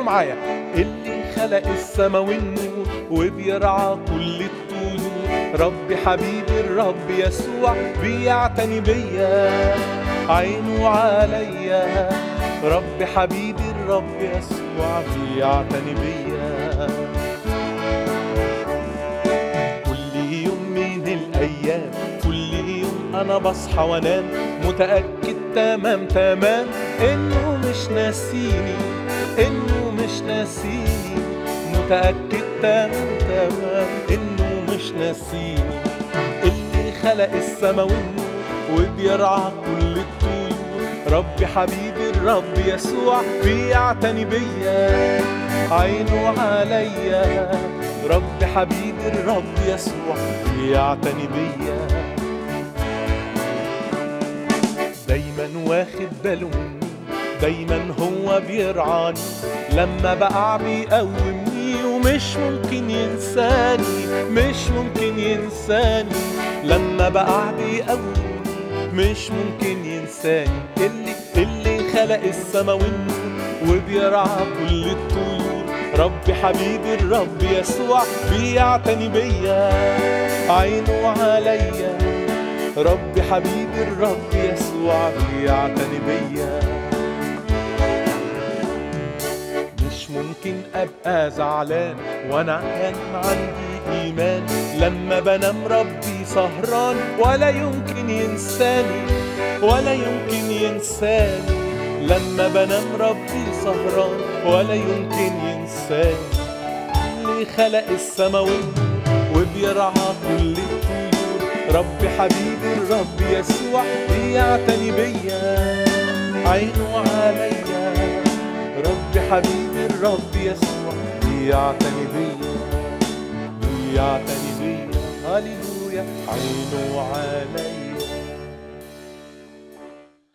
معايا اللي خلق السما والنور وبيرعى كل الطيور رب حبيبي الرب يسوع بيعتني بيا عينه عليا رب حبيبي الرب يسوع بيعتني بيا كل يوم من الايام كل يوم انا بصحى وانام متاكد تمام تمام انه مش ناسيني انه مش ناسيني متاكد تمام تمام انه مش ناسيني اللي خلق السما والنور وبيرعى كل الطيور رب حبيبي الرب يسوع بيعتني بيا عينه عليا رب حبيبي الرب يسوع بيعتني بيا دايما واخد باله مني دايما هو بيرعاني لما بقع بيقومني ومش ممكن ينساني مش ممكن ينساني لما بقع بيقومني مش ممكن ينساني اللي اللي خلق السما والنور وبيرعى كل الطيور رب حبيبي الرب يسوع بيعتني بيا عينه عليا رب حبيبي الرب يسوع بيعتني بيا مش ممكن ابقى زعلان وانا كان عندي ايمان لما بنام ربي سهران ولا يمكن ينساني ولا يمكن ينساني لما بنام ربي سهران ولا يمكن ينساني اللي خلق السما والنور وبيرعى كل الطيور رب حبيبي الرب يسوع بيعتني بيا عينه عليا رب حبيبي الرب يسوع بيعتني بيا بيعتني بيا هللويا عينه عليا